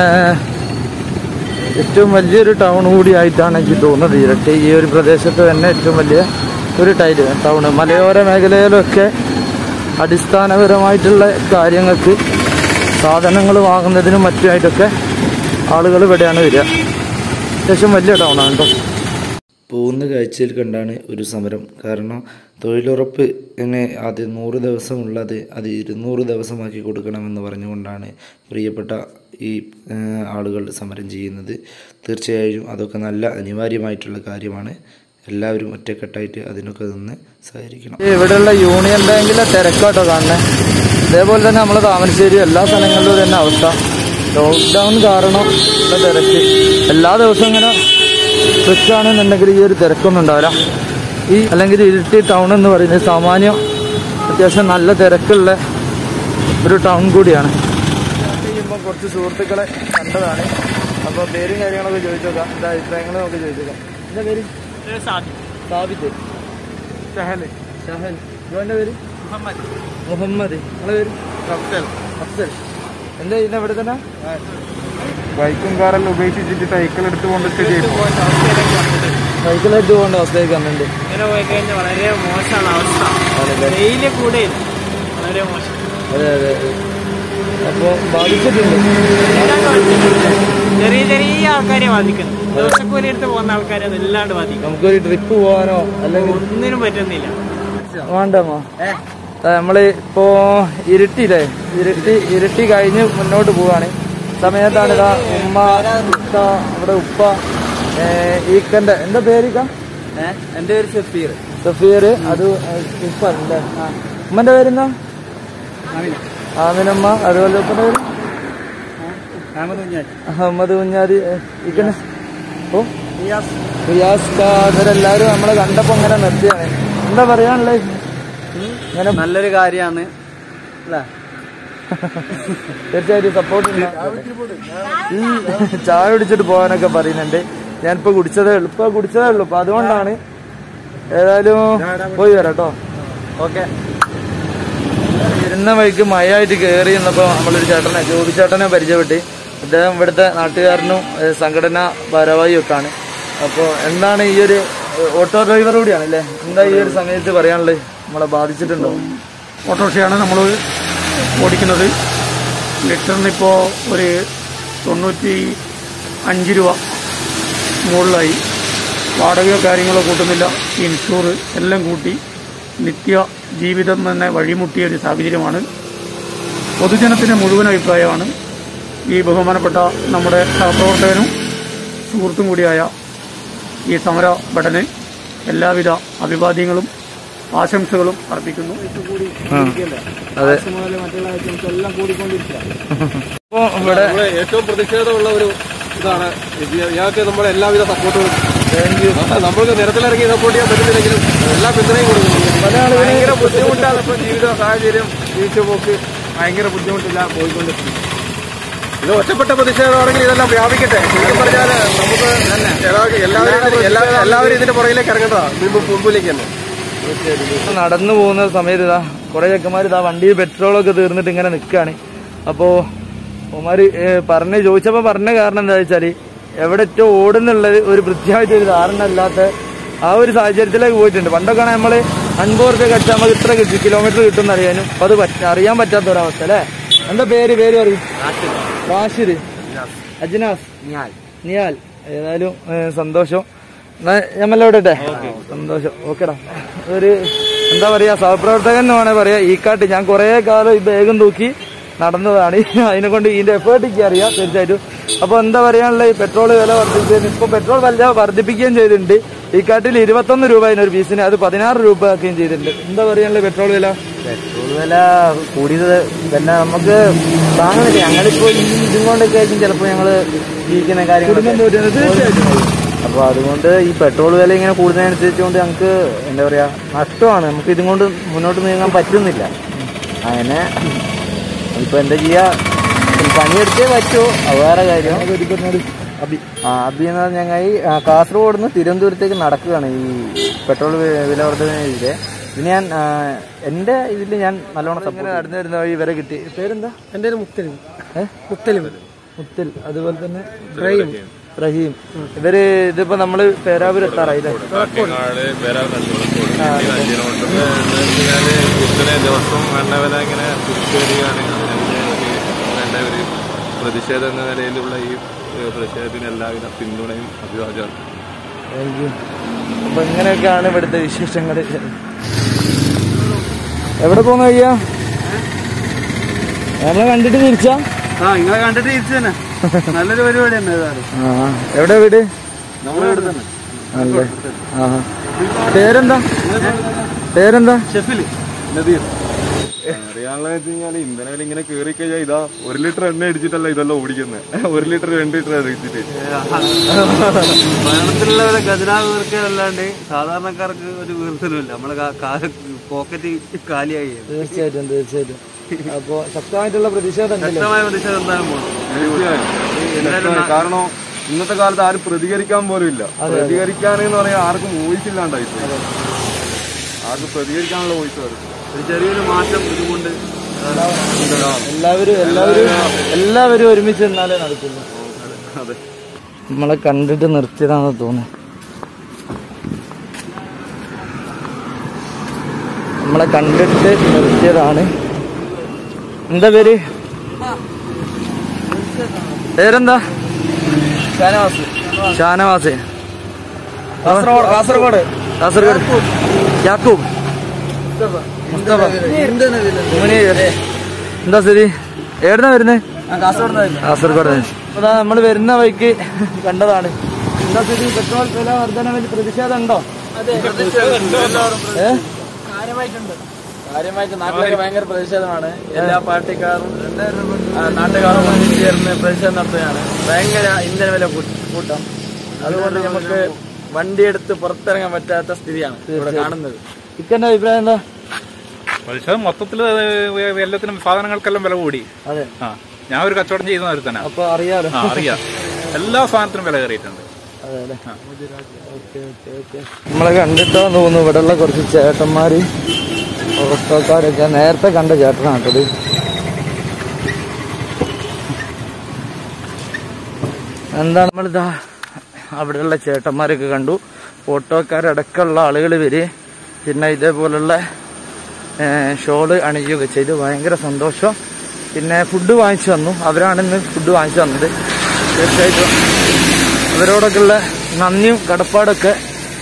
ഏറ്റവും വലിയൊരു ടൗൺ കൂടിയായിട്ടാണ് എനിക്ക് തോന്നുന്നത് ഇരട്ടി ഈ ഒരു പ്രദേശത്ത് തന്നെ ഏറ്റവും വലിയ ഒരു ടൈല് ടൗൺ മലയോര മേഖലയിലൊക്കെ അടിസ്ഥാനപരമായിട്ടുള്ള കാര്യങ്ങൾക്ക് സാധനങ്ങൾ വാങ്ങുന്നതിനും മറ്റുമായിട്ടൊക്കെ ആളുകൾ ഇവിടെയാണ് വരിക അത്യാവശ്യം വലിയ ടൗണാണ് കേട്ടോ പോകുന്ന കാഴ്ചയിൽ കണ്ടാണ് ഒരു സമരം കാരണം തൊഴിലുറപ്പ് എന്നെ ആദ്യം നൂറ് ദിവസമുള്ളത് അത് ഇരുന്നൂറ് ദിവസമാക്കി കൊടുക്കണമെന്ന് പറഞ്ഞുകൊണ്ടാണ് പ്രിയപ്പെട്ട ഈ ആ, ആളുകൾ സമരം ചെയ്യുന്നത് തീർച്ചയായും അതൊക്കെ നല്ല അനിവാര്യമായിട്ടുള്ള കാര്യമാണ് എല്ലാവരും ഒറ്റക്കെട്ടായിട്ട് അതിനൊക്കെ നിന്ന് സഹകരിക്കണം ഇവിടെയുള്ള യൂണിയൻ ബാങ്കിലെ തിരക്കാട്ടോ കാണുന്നത് അതേപോലെ തന്നെ നമ്മളെ താമരശ്ശേരി എല്ലാ സ്ഥലങ്ങളിലും തന്നെ അവസ്ഥ ലോക്ക്ഡൗൺ കാരണം ഉള്ള തിരക്ക് എല്ലാ ദിവസവും ഇങ്ങനെ സ്ട്രിക്റ്റാണെന്നുണ്ടെങ്കിൽ ഈ ഒരു തിരക്കൊന്നും ഉണ്ടാവില്ല ഈ അല്ലെങ്കിൽ ഇരിട്ടി ടൗൺ എന്ന് പറയുന്നത് സാമാന്യം അത്യാവശ്യം നല്ല തിരക്കുള്ള ഒരു ടൗൺ കൂടിയാണ് ചെയ്യുമ്പോൾ കുറച്ച് സുഹൃത്തുക്കളെ കണ്ടതാണ് അപ്പോൾ പേരും കാര്യങ്ങളൊക്കെ ചോദിച്ചു നോക്കാം എന്താ അഭിപ്രായങ്ങൾ നമുക്ക് ചോദിച്ചു നോക്കാം എന്താ പേര് സാബിത്ത് ഷഹൽ ഷഹൽ ഇവന്റെ പേര് മുഹമ്മദ് മുഹമ്മദ് നിങ്ങളെ പേര് അഫ്സൽ അഫ്സൽ എന്താ ചെയ്യുന്നത് ഇവിടെ തന്നെ ബൈക്കും കാറെല്ലാം ഉപേക്ഷിച്ചിട്ട് സൈക്കിൾ എടുത്ത് കൊണ്ടിട്ട് ചെയ്തു സൈക്കിളായിട്ട് പോകേണ്ട അവസ്ഥയൊക്കെ വന്നിട്ടുണ്ട് ഇങ്ങനെ പോയി കഴിഞ്ഞാൽ വളരെ മോശമാണ് അവസ്ഥ ആണല്ലേ? വെയില് കൂടെ വളരെ മോശം അതെ അതെ അപ്പോൾ ബാധിച്ചിട്ടുണ്ട് ചെറിയ ചെറിയ ആൾക്കാരെ ബാധിക്കുന്നു ദിവസക്കൂലി എടുത്ത് പോകുന്ന ആൾക്കാരെ അതല്ലാണ്ട് ബാധിക്കും നമുക്കൊരു ട്രിപ്പ് പോകാനോ അല്ലെങ്കിൽ ഒന്നിനും പറ്റുന്നില്ല വേണ്ടമ്മോ നമ്മള് ഇപ്പോ ഇരുട്ടിയില്ലേ ഇരുട്ടി ഇരുട്ടി കഴിഞ്ഞ് മുന്നോട്ട് പോവാണ് സമയത്താണ് ഇതാ ഉമ്മ ഉപ്പ ഇവിടെ ഉപ്പ ഏ, ഈക്കന്റെ എന്താ പേരിക്ക എന്റെ പേര് സഫീർ സഫീർ അത് ഉപ്പ അല്ലേ ഉമ്മന്റെ പേരെന്താ ആമിനമ്മ അതുപോലെ ഉപ്പന്റെ പേര് അഹമ്മദ് കുഞ്ഞാരി ഈക്കന്നെ ഓ റിയാസ് ഖാ ഇവരെല്ലാരും നമ്മളെ കണ്ടപ്പോ ഇങ്ങനെ നിർത്തിയാണ് എന്താ പറയാനുള്ളത് ഇങ്ങനെ നല്ലൊരു കാര്യമാണ് അല്ലേ തീർച്ചയായിട്ടും സപ്പോർട്ട് ഈ ചായ കുടിച്ചിട്ട് പോകാനൊക്കെ പറയുന്നുണ്ട് ഞാനിപ്പോ കുടിച്ചതേ ഉള്ളൂ ഇപ്പൊ കുടിച്ചതേ ഉള്ളൂ അപ്പൊ അതുകൊണ്ടാണ് ഏതായാലും പോയി വരാം കേട്ടോ ഓക്കെ വരുന്ന വഴിക്ക് മഴയായിട്ട് കയറി എന്നപ്പോ നമ്മളൊരു ചേട്ടനെ ജോബി ചേട്ടനെ പരിചയപ്പെട്ട് അദ്ദേഹം ഇവിടുത്തെ നാട്ടുകാരനും ഏഹ്, സംഘടനാ ഭാരവാഹിയും ഒക്കെയാണ് അപ്പോൾ എന്താണ് ഈ ഒരു ഏഹ്, ഓട്ടോ ഡ്രൈവർ കൂടിയാണ് അല്ലേ എന്താ ഈ ഒരു സമയത്ത് പറയാനുള്ളത് നമ്മളെ ബാധിച്ചിട്ടുണ്ടോ ഓട്ടോറിക്ഷയാണ് നമ്മൾ ഓടിക്കുന്നത് ലിറ്ററിന് ഇപ്പോൾ ഒരു തൊണ്ണൂറ്റി അഞ്ച് രൂപ മുകളിലായി വാടകയോ കാര്യങ്ങളോ കൂട്ടുന്നില്ല ഇൻഷൂർ എല്ലാം കൂട്ടി നിത്യ ജീവിതം തന്നെ വഴിമുട്ടിയ ഒരു സാഹചര്യമാണ് പൊതുജനത്തിന്റെ മുഴുവൻ അഭിപ്രായമാണ് ഈ ബഹുമാനപ്പെട്ട നമ്മുടെ സഹപ്രവർത്തകനും സുഹൃത്തും കൂടിയായ ഈ സമര ഭടന് എല്ലാവിധ അഭിവാദ്യങ്ങളും ആശംസകളും അർപ്പിക്കുന്നു അതെ ഇപ്പൊ ഇവിടെ നമ്മളെ ഏറ്റവും പ്രതിഷേധമുള്ള ഒരു ഇതാണ് ഇത് ഇയാൾക്ക് നമ്മുടെ എല്ലാവിധ സപ്പോർട്ടും നമ്മൾക്ക് നിരത്തിലിറങ്ങി സപ്പോർട്ട് ചെയ്യാൻ പറ്റുന്നില്ലെങ്കിലും എല്ലാ പിന്തുണയും കൊടുക്കുന്നുണ്ട് പല ആളുകളും ഭയങ്കര ബുദ്ധിമുട്ടാണ് ഇപ്പൊ ജീവിത സാഹചര്യം ജീവിച്ചു പോക്ക് ഭയങ്കര ബുദ്ധിമുട്ടില്ല പോയിക്കൊണ്ടിരിക്കുന്നു ഇത് ഒറ്റപ്പെട്ട പ്രതിഷേധമാണെങ്കിൽ ഇതെല്ലാം വ്യാപിക്കട്ടെ ശരിക്കും പറഞ്ഞാൽ നമുക്ക് എല്ലാവരും എല്ലാവരും എല്ലാ- എല്ലാവരും ഇതിന്റെ പുറകിലേക്ക് ഇറങ്ങേണ്ടതാ മുമ്പ് മുമ്പിലേക്ക് തന്നെ നടന്നു പോകുന്ന സമയത്ത് ഇതാ കുറെ ചെക്കന്മാർ ഇതാ വണ്ടിയിൽ പെട്രോളൊക്കെ തീർന്നിട്ട് ഇങ്ങനെ നിൽക്കുകയാണ് അപ്പോ ഉമാര് പറഞ്ഞ് ചോദിച്ചപ്പോ പറഞ്ഞ കാരണം എന്താ വെച്ചാല് എവിടെ ഏറ്റവും ഓടുന്നുള്ളത് ഒരു കൃത്യമായിട്ട് ഒരു ധാരണ അല്ലാത്ത ആ ഒരു സാഹചര്യത്തിലേക്ക് പോയിട്ടുണ്ട് പണ്ടൊക്കെ നമ്മള് അൻപത് റുപ്യ കടിച്ചാൽ നമുക്ക് ഇത്ര കിട്ടും കിലോമീറ്റർ കിട്ടും അറിയാനും അപ്പൊ അത് പറ്റ- അറിയാൻ പറ്റാത്ത ഒരവസ്ഥ അല്ലേ എന്താ പേര് പേര് പറയും റാഷിദ് അജ്നാസ് നിയാൽ ഏതായാലും ഏ, സന്തോഷം എന്നാ ഞാൻ മെല്ലെ വിടട്ടെ സന്തോഷം ഓക്കെടാ ഒരു എന്താ പറയാ സഹപ്രവർത്തകൻ എന്ന് വേണേ പറയാ ഈ കാട്ട് ഞാൻ കുറെ കാലം ഈ ബാഗും തൂക്കി നടന്നതാണ് അതിനെ കൊണ്ട് ഇതിന്റെ എഫേർട്ട് എനിക്ക് അറിയാം തീർച്ചയായിട്ടും അപ്പൊ എന്താ പറയാനുള്ള ഈ പെട്രോൾ വില വർദ്ധിച്ചതിന് ഇപ്പൊ പെട്രോൾ വില വർദ്ധിപ്പിക്കുകയും ചെയ്തിട്ടുണ്ട് ഈ കാട്ടിൽ ഇരുപത്തൊന്ന് രൂപ അതിനൊരു പീസിന് അത് പതിനാറ് രൂപ ആക്കുകയും ചെയ്തിട്ടുണ്ട് എന്താ പറയാനുള്ള പെട്രോൾ വില പെട്രോൾ വില കൂടിയത് പിന്നെ നമുക്ക് താങ്ങുന്നില്ല ഞങ്ങളിപ്പോ ഈ ഇതും കൊണ്ടൊക്കെ ആയിരിക്കും ചിലപ്പോ ഞങ്ങള് ജീവിക്കുന്ന കുടുംബം കാര്യങ്ങൾ പോറ്റുന്നത് തീർച്ചയായിട്ടും അപ്പൊ അതുകൊണ്ട് ഈ പെട്രോൾ വില ഇങ്ങനെ കൂടുന്നതനുസരിച്ച് കൊണ്ട് ഞങ്ങൾക്ക് എന്താ പറയാ നഷ്ടമാണ് നമുക്ക് ഇതും കൊണ്ട് മുന്നോട്ട് നീങ്ങാൻ പറ്റുന്നില്ല അങ്ങനെ ഇപ്പൊ എന്താ ചെയ്യാ പണിയെടുത്തേ പറ്റൂ അത് വേറെ കാര്യം അബി ആ അബി എന്ന് പറഞ്ഞാൽ ഞങ്ങൾ ഈ ആ, കാസർഗോഡ് നിന്ന് തിരുവനന്തപുരത്തേക്ക് നടക്കുകയാണ് ഈ പെട്രോൾ വി- വില വർധനയിലെ ഇത് ഞാൻ ആ, എന്റെ ഇതിൽ ഞാൻ നല്ലോണം ഇങ്ങനെ നടന്നു വരുന്ന വഴി ഇവരെ കിട്ടി പേരെന്താ എന്റെ ഒരു മുത്തലിം ഏഹ് മുത്തലിം മുത്തിൽ അതുപോലെ തന്നെ റഹീം റഹീം ഇവര് ഇതിപ്പോ നമ്മള് പേരാവൂർ എത്താറായില്ലേ ഇത്രയും ദിവസം വേണ്ട വില ഇങ്ങനെ തിരിച്ചു വരികയാണ് അതിനെതിരെ വേണ്ട ഒരു പ്രതിഷേധം എന്ന നിലയിലുള്ള ഈ ഏഹ്, പ്രതിഷേധത്തിന് എല്ലാവിധ പിന്തുണയും അഭിവാദ്യം താങ്ക് യു അപ്പൊ ഇങ്ങനെയൊക്കെയാണ് ഇവിടുത്തെ വിശേഷങ്ങൾ എവിടെ പോകുന്ന വയ്യ നമ്മളെ കണ്ടിട്ട് തിരിച്ചാ ആ നിങ്ങളെ കണ്ടിട്ട് തിരിച്ചു തന്നെ നല്ലൊരു പരിപാടി തന്നെ ഏതായാലും ആ എവിടെ വീട് നമ്മളിവിടെ തന്നെ അല്ലേ ആ പേരെന്താ പേരെന്താ ഷെഫില് അറിയാനുള്ള വെച്ച് കഴിഞ്ഞാൽ ഇന്ധന വില ഇങ്ങനെ കയറി കഴിഞ്ഞാൽ ഇതാ ഒരു ലിറ്റർ എണ്ണ അടിച്ചിട്ടല്ല ഇതെല്ലാം ഓടിക്കുന്നത് ഒരു ലിറ്റർ രണ്ട് ലിറ്റർ അടിച്ചിട്ട് ഭരണത്തിലുള്ളവരെ ഖജനാവ് വീർക്കല്ലാണ്ട് സാധാരണക്കാർക്ക് ഒരു വീർത്തലുമില്ല നമ്മളെ കാ- കാ- പോക്കറ്റ് കാലിയായി തീർച്ചയായിട്ടും തീർച്ചയായിട്ടും അപ്പൊ ശക്തമായിട്ടുള്ള പ്രതിഷേധം ഉണ്ടല്ലോ ശക്തമായ പ്രതിഷേധം എന്തായാലും പോകണം തീർച്ചയായും. കാരണം ഇന്നത്തെ കാലത്ത് ആരും പ്രതികരിക്കാൻ പോലും ഇല്ല പ്രതികരിക്കാൻ എന്ന് പറയാൻ ആർക്കും വോയിസ് ഇല്ലാണ്ടായി പോയി. ആർക്കും പ്രതികരിക്കാനുള്ള വോയിസ് വരും ഒരു ചെറിയൊരു മാറ്റം ഇതുകൊണ്ട് എല്ലാവരും എല്ലാവരും എല്ലാവരും ഒരുമിച്ച് നിന്നാലേ നടക്കുള്ളൂ നമ്മളെ കണ്ടിട്ട് നിർത്തിയതാണെന്ന് തോന്നുന്നു നമ്മളെ കണ്ടിട്ട് നിർത്തിയതാണ് എന്താ പേര് പേരെന്താ ഷാനവാസ് ഷാനവാസ് കാസർഗോഡ് കാസർഗോഡ് കാസർഗോഡ് യാക്കൂബ് മുസ്തഫ മുനീർ. എന്താ സ്ഥിതി എവിടുന്ന വരുന്നത് കാസർഗോഡ് അതാ നമ്മൾ വരുന്ന വഴിക്ക് കണ്ടതാണ് എന്താ സ്ഥിതി പെട്രോൾ വില വർധനവിൽ പ്രതിഷേധം ഉണ്ടോ ഏ കാര്യമായിട്ട് നാട്ടിലൊക്കെ ഭയങ്കര പ്രതിഷേധമാണ് എല്ലാ പാർട്ടിക്കാരും ആ, നാട്ടുകാരും ഒന്നിച്ച് ചേർന്ന് പ്രതിഷേധം നടത്തുകയാണ് ഭയങ്കര ഇന്ധന വില കൂട്ട- കൂട്ടം അതുകൊണ്ട് നമുക്ക് വണ്ടിയെടുത്ത് പുറത്തിറങ്ങാൻ പറ്റാത്ത സ്ഥിതിയാണ് ഇവിടെ കാണുന്നത് ഇക്കന്റെ അഭിപ്രായം എന്താ പക്ഷേ മൊത്തത്തിൽ എല്ലാത്തിനും സാധനങ്ങൾക്കെല്ലാം വില കൂടി അതെ ആ ഞാൻ ഒരു കച്ചവടം ചെയ്യുന്ന ഒരു തന്നെ അപ്പൊ അറിയാലോ ആ അറിയാം എല്ലാ സാധനത്തിനും വില കയറിയിട്ടുണ്ട് അതെ അല്ലേ ഓക്കെ ഓക്കെ ഓക്കെ നമ്മളെ കണ്ടിട്ടോ തോന്നുന്നു ഇവിടെയുള്ള കുറച്ച് ചേട്ടന്മാര് ഓട്ടോക്കാരൊക്കെ നേരത്തെ കണ്ട ചേട്ടനാട്ടത് എന്താണ് നമ്മളിതാ അവിടെയുള്ള ചേട്ടന്മാരൊക്കെ കണ്ടു ഓട്ടോക്കാരടക്കമുള്ള ആളുകൾ വരെ പിന്നെ ഇതേപോലുള്ള ഷോള് അണിയുകയൊക്കെ ചെയ്തു ഭയങ്കര സന്തോഷം പിന്നെ ഫുഡ് വാങ്ങിച്ചു തന്നു അവരാണ് ഇന്ന് ഫുഡ് വാങ്ങിച്ചു തന്നത് തീർച്ചയായിട്ടും അവരോടൊക്കെയുള്ള നന്ദിയും കടപ്പാടൊക്കെ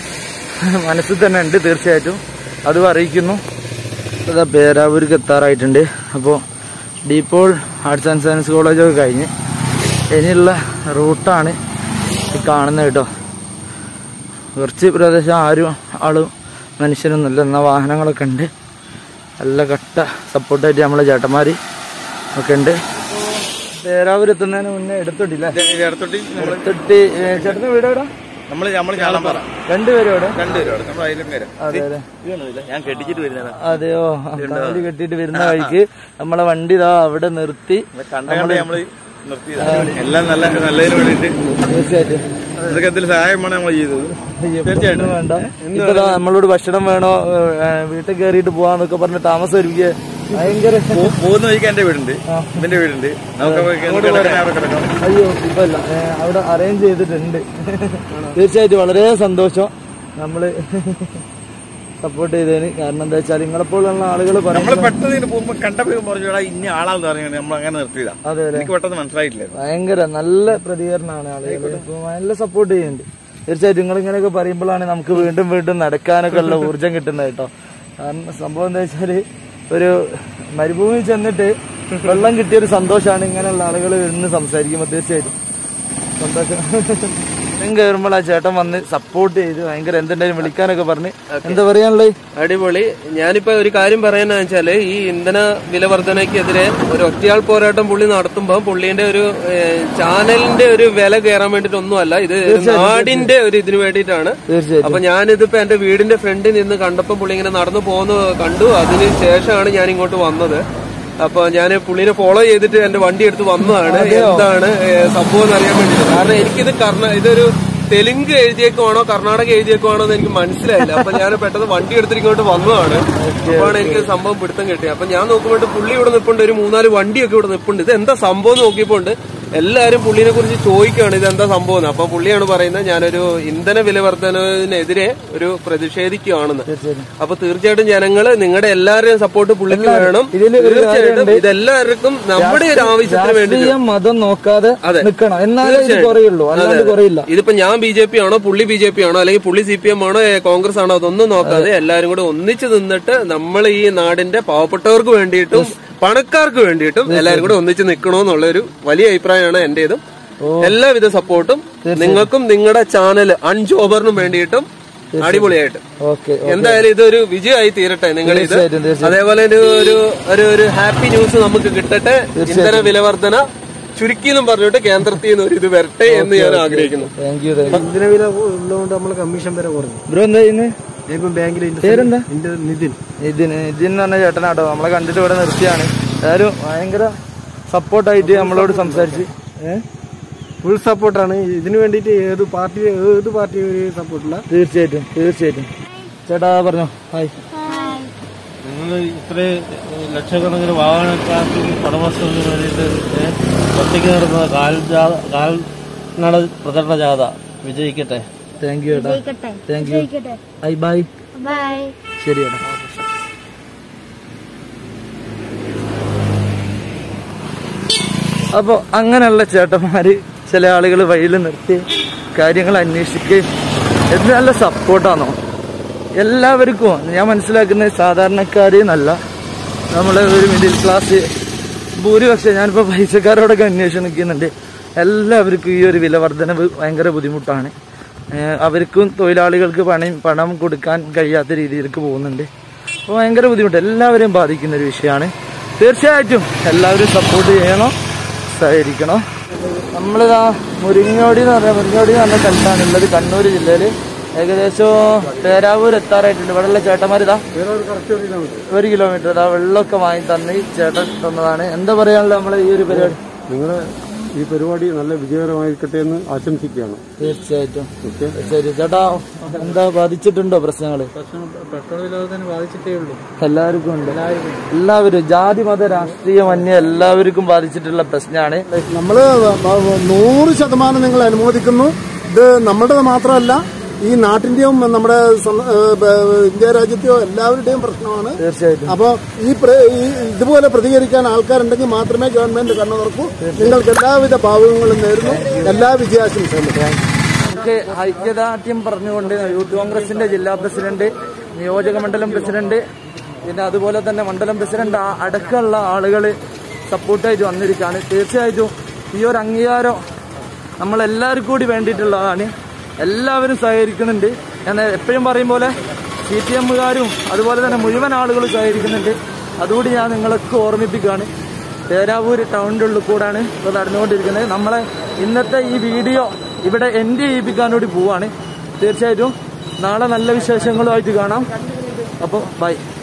മനസ്സിൽ തന്നെ ഉണ്ട് തീർച്ചയായിട്ടും അതും അറിയിക്കുന്നു അതാ പേരാവൂർക്ക് എത്താറായിട്ടുണ്ട് അപ്പോൾ ഡീപ്പോൾ ആർട്സ് ആൻഡ് സയൻസ് കോളേജൊക്കെ കഴിഞ്ഞ് ഇനിയുള്ള റൂട്ടാണ് ഈ കാണുന്നത് കേട്ടോ കുറച്ച് പ്രദേശം ആരും ആളും മനുഷ്യരൊന്നുമില്ല എന്നാൽ വാഹനങ്ങളൊക്കെ ഉണ്ട് നല്ല കട്ട സപ്പോർട്ടായിട്ട് നമ്മളെ ചേട്ടന്മാർ ഒക്കെ ഉണ്ട് പേരാവൂർ എത്തുന്നതിന് മുന്നേ എടുത്തിട്ടില്ല എടുത്തിട്ട് ഏ, ചേട്ടന്റെ വീട് എവിടെ നമ്മള് നമ്മള് ഞാളമ്പാറ രണ്ടുപേരും എവിടെ രണ്ടുപേരും നമ്മൾ അതിലും പേര് അതെ അതെ ഞാൻ കെട്ടിച്ചിട്ട് വരുന്നതാണ് അതെയോ കാല് കെട്ടിയിട്ട് വരുന്ന വഴിക്ക് നമ്മളെ വണ്ടി ഇതാ അവിടെ നിർത്തി കണ്ട കണ്ട് നമ്മള് നിർത്തിയത് എല്ലാം നല്ല നല്ലതിന് വേണ്ടിയിട്ട് തീർച്ചയായിട്ടും ഇതൊക്കെ എന്തെങ്കിലും സഹായം വേണം നമ്മൾ ചെയ്തത് തീർച്ചയായിട്ടും വേണ്ട ഇപ്പൊ ദാ നമ്മളോട് ഭക്ഷണം വേണോ ഏ, വീട്ടിൽ കയറിയിട്ട് പോവാന്നൊക്കെ പറഞ്ഞ് താമസം ഒരുക്കിയ ഭയങ്കര പോ- പോകുന്ന വഴിക്ക് എന്റെ വീടുണ്ട് ഇവന്റെ വീടുണ്ട് നമുക്ക് കിടക്കാൻ അവിടെ കിടക്കാം അയ്യോ ഇപ്പൊ ഇല്ല ഏ, അവിടെ അറേഞ്ച് ചെയ്തിട്ടുണ്ട് തീർച്ചയായിട്ടും വളരെ സന്തോഷം നമ്മള് സപ്പോർട്ട് ചെയ്തതിന് കാരണം എന്താ വെച്ചാൽ നിങ്ങളെപ്പോലുള്ള ആളുകൾ നമ്മള് പറയുന്നത് പെട്ടെന്ന് ഇങ്ങനെ പോകുമ്പോ കണ്ടപ്പോ പറഞ്ഞാ ഇന്ന ആളാന്ന് പറഞ്ഞു നമ്മൾ അങ്ങനെ നിർത്തിയതാ അതെ അതെ എനിക്ക് പെട്ടെന്ന് മനസ്സിലായിട്ടില്ല ഭയങ്കര നല്ല പ്രതികരണമാണ് ആളുകൾ ഇപ്പൊ നല്ല സപ്പോർട്ട് ചെയ്യുന്നുണ്ട് തീർച്ചയായിട്ടും നിങ്ങൾ ഇങ്ങനെയൊക്കെ പറയുമ്പോഴാണ് നമുക്ക് വീണ്ടും വീണ്ടും നടക്കാനൊക്കെ ഉള്ള ഊർജം കിട്ടുന്നത് കേട്ടോ കാരണം സംഭവം എന്താ വെച്ചാല് ഒരു മരുഭൂമിയിൽ ചെന്നിട്ട് വെള്ളം കിട്ടിയൊരു സന്തോഷമാണ് ഇങ്ങനെയുള്ള ആളുകൾ ഇരുന്ന് സംസാരിക്കുമ്പോൾ തീർച്ചയായിട്ടും സന്തോഷം ഞാൻ കയറുമ്പോൾ ആ ചേട്ടൻ വന്ന് സപ്പോർട്ട് ചെയ്ത് ഭയങ്കര എന്തുണ്ടായാലും വിളിക്കാനൊക്കെ പറഞ്ഞ് എന്താ പറയാനുള്ളത് അടിപൊളി ഞാനിപ്പോ ഒരു കാര്യം പറയാന്ന് വെച്ചാല് ഈ ഇന്ധന വില വർധനയ്ക്കെതിരെ ഒരു ഒറ്റയാൾ പോരാട്ടം പുള്ളി നടത്തുമ്പോൾ പുള്ളിന്റെ ഒരു ഏഹ്, ചാനലിന്റെ ഒരു വില കയറാൻ വേണ്ടിട്ടൊന്നുമല്ല ഇത് നാടിന്റെ ഒരു ഇതിനു വേണ്ടിയിട്ടാണ് തീർച്ചയായിട്ടും അപ്പൊ ഞാനിതിപ്പോ എന്റെ വീടിന്റെ ഫ്രണ്ടിൽ നിന്ന് കണ്ടപ്പോൾ പുള്ളി ഇങ്ങനെ നടന്നു പോകുന്നത് കണ്ടു അതിന് ശേഷമാണ് ഞാൻ ഇങ്ങോട്ട് വന്നത് അപ്പൊ ഞാൻ പുള്ളിനെ ഫോളോ ചെയ്തിട്ട് എന്റെ വണ്ടി എടുത്ത് വന്നതാണ് എന്താണ് ഏഹ്, സംഭവം എന്ന് അറിയാൻ വേണ്ടിയിട്ട് കാരണം എനിക്കിത് കർണ ഇതൊരു തെലുങ്ക് എഴുതിയേക്കുവാണോ കർണാടക എഴുതിയേക്കുവാണോ എന്ന് എനിക്ക് മനസ്സിലായില്ല അപ്പൊ ഞാൻ പെട്ടെന്ന് വണ്ടി എടുത്തിട്ട് ഇങ്ങോട്ട് വന്നതാണ് അപ്പോഴാണ് എനിക്ക് സംഭവം പിടുത്തം കിട്ടിയത് അപ്പൊ ഞാൻ നോക്കുമ്പോൾ പുള്ളി ഇവിടെ നിൽപ്പുണ്ട് ഒരു മൂന്നാല് വണ്ടിയൊക്കെ ഇവിടെ നിൽപ്പുണ്ട് ഇത് എന്താ സംഭവം എന്ന് നോക്കിയപ്പോണ്ട് എല്ലാവരും പുള്ളിനെ കുറിച്ച് ചോദിക്കുകയാണ് ഇത് എന്താ സംഭവം എന്ന് അപ്പൊ പുള്ളിയാണ് പറയുന്നത് ഞാനൊരു ഇന്ധന വില വർധനവിനെതിരെ ഒരു പ്രതിഷേധിക്കുകയാണെന്ന് അപ്പൊ തീർച്ചയായിട്ടും ജനങ്ങള് നിങ്ങളുടെ എല്ലാവരുടെയും സപ്പോർട്ട് പുള്ളിക്ക് വേണം ഇതില് ഒരു തീർച്ചയായിട്ടും കാര്യമുണ്ട്. ഇതെല്ലാവർക്കും നമ്മുടെ ഒരു ആവശ്യത്തിന് വേണ്ടി രാഷ്ട്രീയം മതം നോക്കാതെ അതെ. നിൽക്കണം എന്നാലേ ഇത് തീർച്ചയായും. കുറയുള്ളൂ അതെ, അല്ലാണ്ട് അതെ. കുറയില്ല ഇതിപ്പോ ഞാൻ ബി ജെ പി ആണോ പുള്ളി ബി ജെ പി ആണോ അല്ലെങ്കിൽ പുള്ളി സി പി എം ആണോ ഏ, കോൺഗ്രസ് ആണോ അതൊന്നും നോക്കാതെ എല്ലാരും കൂടെ ഒന്നിച്ചു നിന്നിട്ട് നമ്മൾ ഈ നാടിന്റെ പാവപ്പെട്ടവർക്ക് വേണ്ടിയിട്ടും പണക്കാർക്ക് വേണ്ടിയിട്ടും എല്ലാരും കൂടെ ഒന്നിച്ച് നിൽക്കണോന്നുള്ള ഒരു വലിയ അഭിപ്രായമാണ് എന്റേതും എല്ലാവിധ സപ്പോർട്ടും നിങ്ങൾക്കും നിങ്ങളുടെ ചാനൽ അൺജോബറിനും വേണ്ടിയിട്ടും അടിപൊളിയായിട്ട് ഓക്കെ എന്തായാലും ഇതൊരു വിജയമായി തീരട്ടെ നിങ്ങൾ ഇത് തീർച്ചയായിട്ടും, തീർച്ചയായിട്ടും. അതേപോലെ ഒരു ഒരു ഒരു ഒരു ഹാപ്പി ന്യൂസ് നമുക്ക് കിട്ടട്ടെ ഇന്ധന വിലവർധന ചുരുക്കി എന്നും പറഞ്ഞിട്ട് കേന്ദ്രത്തിൽ നിന്ന് ഒരു ഇത് വരട്ടെ എന്ന് ഞാൻ ആഗ്രഹിക്കുന്നു താങ്ക് യു ഇന്ധന വില ഉള്ളതുകൊണ്ട് നമ്മൾ കമ്മീഷൻ വരെ കുറഞ്ഞു ബ്രോ എന്താ ചെയ്യുന്നത് ഇപ്പം ബാങ്കിൽ പേരെന്താ നിതിൻ ഇതിന് ഇതിന് പറഞ്ഞ ചേട്ടനാട്ടോ നമ്മളെ കണ്ടിട്ട് ഇവിടെ നിർത്തിയാണ് ഏതായാലും ഭയങ്കര സപ്പോർട്ടായിട്ട് നമ്മളോട് സംസാരിച്ച് ഏഹ് ഫുൾ സപ്പോർട്ടാണ് ഇതിനു വേണ്ടിയിട്ട് ഏത് പാർട്ടി ഏത് പാർട്ടി ഒരു സപ്പോർട്ടില്ല തീർച്ചയായിട്ടും തീർച്ചയായിട്ടും ചേട്ടാ പറഞ്ഞോ ഹായ് നിങ്ങൾ ഇത്ര ലക്ഷക്കണക്കിന് വാഹനക്കാർക്കും ഉടമസ്ഥർക്ക് വേണ്ടിയിട്ട് ഏ, ഒറ്റയ്ക്ക് നടത്തുന്ന കാൽ ജാഥ കാൽനട പ്രചരണ ജാഥ വിജയിക്കട്ടെ താങ്ക് യു ചേട്ടാ വിജയിക്കട്ടെ. താങ്ക് യു വിജയിക്കട്ടെ. ബൈ ബൈ ബൈ ശരി ചേട്ടാ അപ്പോൾ അങ്ങനെയുള്ള ചേട്ടന്മാര് ചില ആളുകൾ വഴിയിൽ നിർത്തി കാര്യങ്ങൾ അന്വേഷിക്കുകയും ഇത് നല്ല സപ്പോർട്ടാണോ എല്ലാവർക്കും ഞാൻ മനസ്സിലാക്കുന്നത് സാധാരണക്കാര് എന്നല്ല നമ്മളെ ഒരു മിഡിൽ ക്ലാസ് ഭൂരിപക്ഷം ഞാനിപ്പോൾ പൈസക്കാരോടൊക്കെ അന്വേഷണം നിൽക്കുന്നുണ്ട് എല്ലാവർക്കും ഈ ഒരു വില വർധനവ് ഭയങ്കര ബുദ്ധിമുട്ടാണ് ഏഹ് അവർക്കും തൊഴിലാളികൾക്ക് പണം പണം കൊടുക്കാൻ കഴിയാത്ത രീതിയിലേക്ക് പോകുന്നുണ്ട് അപ്പോൾ ഭയങ്കര ബുദ്ധിമുട്ട് എല്ലാവരെയും ബാധിക്കുന്ന ഒരു വിഷയമാണ് തീർച്ചയായിട്ടും എല്ലാവരും സപ്പോർട്ട് ചെയ്യണം സഹകരിക്കണം നമ്മളിതാ മുരിങ്ങോടി എന്ന് പറഞ്ഞ മുരിങ്ങോടി എന്ന് പറഞ്ഞ സ്ഥലത്താണ് ഉള്ളത് കണ്ണൂർ ജില്ലയിൽ ഏകദേശം പേരാവൂർ എത്താറായിട്ടുണ്ട് ഇവിടെയുള്ള ചേട്ടന്മാരിതാ ഒരു കിലോമീറ്റർ ഇതാ വെള്ളമൊക്കെ വാങ്ങി തന്ന് ഈ ചേട്ടൻ തന്നതാണ് എന്താ പറയാനുള്ള നമ്മളെ ഈ ഒരു പരിപാടി നിങ്ങളെ ഈ പരിപാടി നല്ല വിജയകരമായിരിക്കട്ടെ എന്ന് ആശംസിക്കുകയാണ് തീർച്ചയായിട്ടും തീർച്ചയായിട്ടും ചേട്ടാ എന്താ ബാധിച്ചിട്ടുണ്ടോ പ്രശ്നങ്ങള് പെട്രോൾ വില ബാധിച്ചിട്ടേ ഉള്ളൂ എല്ലാവർക്കും ഉണ്ട് എല്ലാവരും ജാതി മത രാഷ്ട്രീയമന്യ എല്ലാവർക്കും ബാധിച്ചിട്ടുള്ള പ്രശ്നമാണ് നമ്മള് നൂറ് ശതമാനം നിങ്ങൾ അനുമോദിക്കുന്നു ഇത് നമ്മുടേത് മാത്രമല്ല ഈ നാട്ടിന്റെയും നമ്മുടെ സം- ഏഹ് ബ- ഇന്ത്യ രാജ്യത്തെയോ എല്ലാവരുടെയും പ്രശ്നമാണ് തീർച്ചയായിട്ടും അപ്പോ ഈ പ്ര- ഈ ഇതുപോലെ പ്രതികരിക്കാൻ ആൾക്കാരുണ്ടെങ്കിൽ മാത്രമേ ഗവൺമെന്റ് കണ്ണു തുറക്കൂ നിങ്ങൾക്ക് എല്ലാവിധ ഭാവങ്ങളും നേരുന്നു എല്ലാ വിജയാശംസകളും നമുക്ക് ഐക്യദാർഢ്യം പറഞ്ഞുകൊണ്ട് യൂത്ത് കോൺഗ്രസിന്റെ ജില്ലാ പ്രസിഡന്റ് നിയോജക മണ്ഡലം പ്രസിഡന്റ് പിന്നെ അതുപോലെ തന്നെ മണ്ഡലം പ്രസിഡന്റ് ആ- അടക്കമുള്ള ആളുകൾ സപ്പോർട്ടായിട്ട് വന്നിരിക്കുകയാണ് തീർച്ചയായിട്ടും ഈ ഒരു അംഗീകാരം നമ്മളെല്ലാവർക്കും കൂടി വേണ്ടിയിട്ടുള്ളതാണ് എല്ലാവരും സഹകരിക്കുന്നുണ്ട് ഞാൻ എപ്പോഴും പറയും പോലെ സി പി എമ്മുകാരും അതുപോലെ തന്നെ മുഴുവൻ ആളുകളും സഹകരിക്കുന്നുണ്ട് അതുകൂടി ഞാൻ നിങ്ങൾക്ക് ഓർമ്മിപ്പിക്കുകയാണ് പേരാവൂർ ടൗണിൻ്റെ ഉള്ളിൽ കൂടാണ് ഇപ്പോൾ നടന്നുകൊണ്ടിരിക്കുന്നത് നമ്മളെ ഇന്നത്തെ ഈ വീഡിയോ ഇവിടെ എൻഡ് ചെയ്യിപ്പിക്കാൻ കൂടി പോവാണ് തീർച്ചയായിട്ടും നാളെ നല്ല വിശേഷങ്ങളുമായിട്ട് കാണാം അപ്പോൾ ബൈ